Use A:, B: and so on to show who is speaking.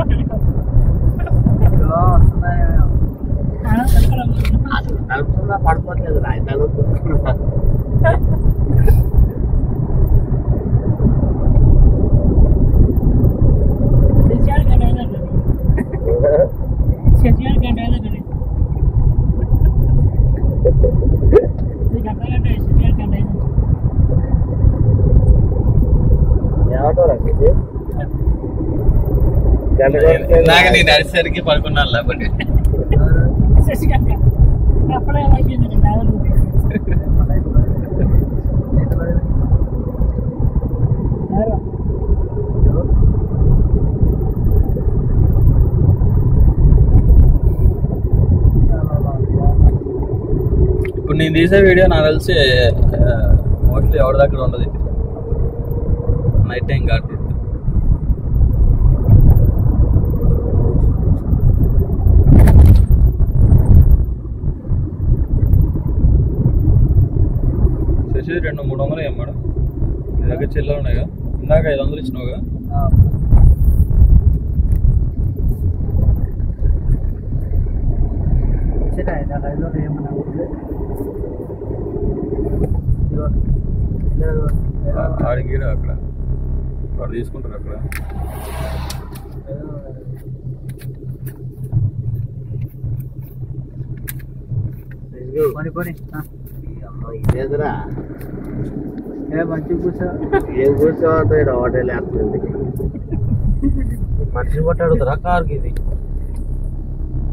A: అసలు తలుపుతున్నా పడిపోతుంది రాయి తలుపుతున్నా ఏమంటావు రాకేష్ గంట కొడితే
B: ఇందాక నేను నడిచేసరికి పడుకున్నాను లేకపోతే
C: అప్పుడే అయిపోయింది డ్రైవర్
B: ఇప్పుడు నేను తీసే వీడియో నాకు తెలిసి మోస్ట్లీ ఎవరి దగ్గర ఉండదు ఇది నైట్ టైం కాబట్టి శశి రెండు మూడు వందలు ఏం మేడం నీ దగ్గర చిల్లర ఉన్నాయిగా ఇందాక ఐదు వందలు ఇచ్చినావుగా ఆ- ఆడికి ఈడ అక్కడ వాడు తీసుకుంటారు అక్కడ
D: కొని కొని
A: అమ్మ ఇదేదిరా
D: ఏ మంచి కూర్చో
A: ఏం కూర్చోమంటాడు హోటల్ వేస్తుంది
D: మనిషిని కొట్టాడుతురా కార్కి ఇది